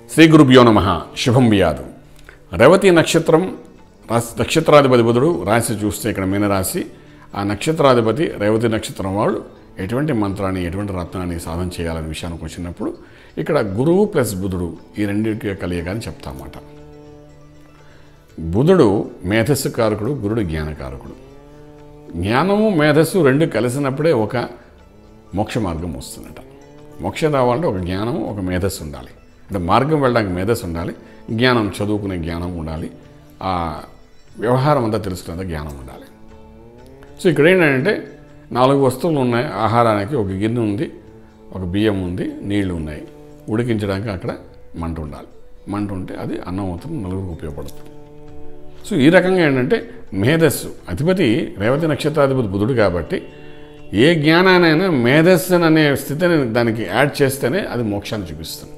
శ్రీ గురుభ్యో నమ శుభం వ్యాధు రేవతి నక్షత్రం రాశి నక్షత్రాధిపతి బుధుడు రాశి చూస్తే ఇక్కడ మీనరాశి ఆ నక్షత్రాధిపతి రేవతి నక్షత్రం వాళ్ళు ఎటువంటి మంత్రాన్ని ఎటువంటి రత్నాన్ని సాధన చేయాలనే విషయానికి వచ్చినప్పుడు ఇక్కడ గురువు ప్లస్ బుధుడు ఈ రెండింటి కలయిక అని చెప్తామాట బుధుడు మేధస్సు కారకుడు గురుడు జ్ఞానకారకుడు జ్ఞానము మేధస్సు రెండు కలిసినప్పుడే ఒక మోక్ష మార్గం వస్తుందట మోక్షం రావాలంటే ఒక జ్ఞానం ఒక మేధస్సు ఉండాలి అంటే మార్గం వెళ్ళడానికి మేధస్సు ఉండాలి జ్ఞానం చదువుకునే జ్ఞానం ఉండాలి ఆ వ్యవహారం అంతా తెలుసుకునే జ్ఞానం ఉండాలి సో ఇక్కడ ఏంటంటే నాలుగు వస్తువులు ఉన్నాయి ఆహారానికి ఒక గిన్నె ఉంది ఒక బియ్యం ఉంది నీళ్లు ఉన్నాయి ఉడికించడానికి అక్కడ మంట ఉండాలి మంట ఉంటే అది అన్నం అవుతుంది నలుగురికి ఉపయోగపడుతుంది సో ఈ రకంగా ఏంటంటే మేధస్సు అధిపతి రేవతి నక్షత్రాధిపతి బుధుడు కాబట్టి ఏ జ్ఞానానైనా మేధస్సు అనే స్థితిని దానికి యాడ్ చేస్తేనే అది మోక్షాన్ని చూపిస్తుంది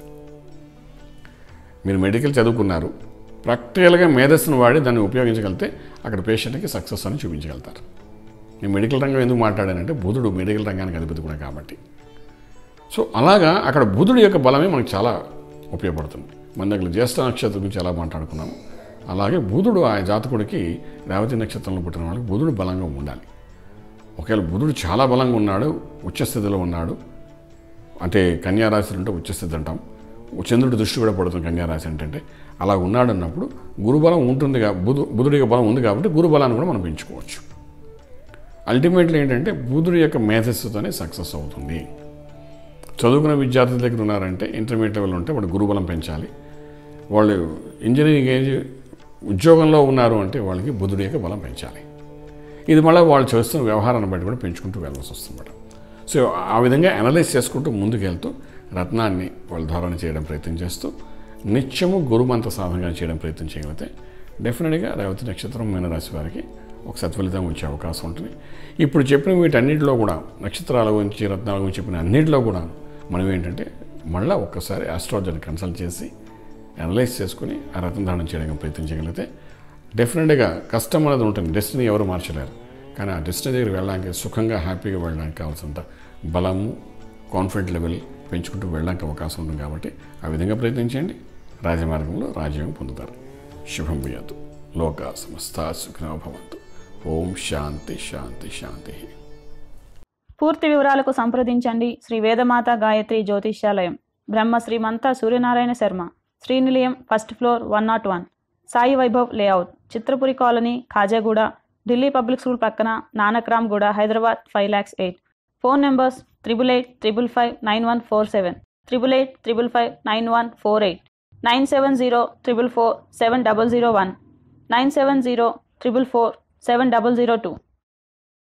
మీరు మెడికల్ చదువుకున్నారు ప్రాక్టికల్గా మేధస్సును వాడి దాన్ని ఉపయోగించగలిగితే అక్కడ పేషెంట్కి సక్సెస్ అని చూపించగలుగుతారు నేను మెడికల్ రంగం ఎందుకు మాట్లాడానంటే బుధుడు మెడికల్ రంగానికి అధిపతి కూడా కాబట్టి సో అలాగా అక్కడ బుధుడు యొక్క బలమే మనకు చాలా ఉపయోగపడుతుంది మన దగ్గర జ్యేష్ఠ నక్షత్రం గురించి ఎలా మాట్లాడుకున్నాము అలాగే బుధుడు ఆ జాతకుడికి రేవతి నక్షత్రంలో పుట్టిన వాళ్ళకి బుధుడు బలంగా ఉండాలి ఒకవేళ బుధుడు చాలా బలంగా ఉన్నాడు ఉచ్చస్థితిలో ఉన్నాడు అంటే కన్యారాశి అంటే ఉచ్చస్థితి అంటాం చంద్రుడి దృష్టి కూడా పడుతుంది కన్యారాశి అంటే అలా ఉన్నాడు అన్నప్పుడు గురుబలం ఉంటుంది కా- బుధు బుధుడి యొక్క బలం ఉంది కాబట్టి గురుబలాన్ని కూడా మనం పెంచుకోవచ్చు అల్టిమేట్లీ ఏంటంటే బుధుడి యొక్క మేధస్సుతోనే సక్సెస్ అవుతుంది చదువుకున్న విద్యార్థుల దగ్గర ఉన్నారంటే ఇంటర్మీడియట్ లెవెల్ ఉంటే వాడు గురుబలం పెంచాలి వాళ్ళు ఇంజనీరింగ్ ఏజ్ ఉద్యోగంలో ఉన్నారు అంటే వాళ్ళకి బుధుడి యొక్క బలం పెంచాలి ఇది మళ్ళీ వాళ్ళు చేస్తున్న వ్యవహారాన్ని బట్టి కూడా పెంచుకుంటూ వెళ్ళాల్సి వస్తుంది సో ఆ విధంగా అనలైజ్ చేసుకుంటూ ముందుకెళ్తూ రత్నాన్ని వాళ్ళు ధారణ చేయడం ప్రయత్నం చేస్తూ నిత్యము గురుమంత్ర సాధనగా చేయడం ప్రయత్నం చేయగలిగితే డెఫినెట్గా రేవతి నక్షత్రం మీనరాశి వారికి ఒక సత్ఫలితం వచ్చే అవకాశం ఉంటుంది ఇప్పుడు చెప్పిన వీటన్నిటిలో కూడా నక్షత్రాల గురించి రత్నాల గురించి చెప్పిన అన్నింటిలో కూడా మనం ఏంటంటే మళ్ళీ ఒక్కసారి ఆస్ట్రాలజీని కన్సల్ట్ చేసి అనలైజ్ చేసుకుని ఆ రత్న ధారణ చేయడానికి ప్రయత్నం చేయగలిగితే డెఫినెట్గా కష్టం అనేది ఉంటుంది డెస్టినీ ఎవరు మార్చలేరు కానీ ఆ డెస్టినీ దగ్గర వెళ్ళడానికి సుఖంగా హ్యాపీగా వెళ్ళడానికి కావాల్సినంత బలము కాన్ఫిడెంట్ లెవెల్ పెంచుకుంటూ వెళ్ళడానికి అవకాశం ఉంటుంది కాబట్టి ఆ విధంగా ప్రయత్నించండి రాజమార్గంలో రాజ్యం పొందుతారు శుభం భూయాతు లోక సమస్త సుఖినో భవంతు ఓం శాంతి శాంతి శాంతి పూర్తి వివరాలకు సంప్రదించండి శ్రీ వేదమాత గాయత్రి జ్యోతిష్యాలయం Brahma Srimanta Suryanarayana Sharma Srinilayam first floor one nought one Sai Vaibhav layout Chitrapuri colony Khajaguda Delhi public school పక్కన Nanakramguda Hyderabad five lakhs eight phone numbers triple eight triple five nine one four seven triple eight triple five nine one four eight nine seven zero triple four seven double zero one nine seven zero triple four seven double zero two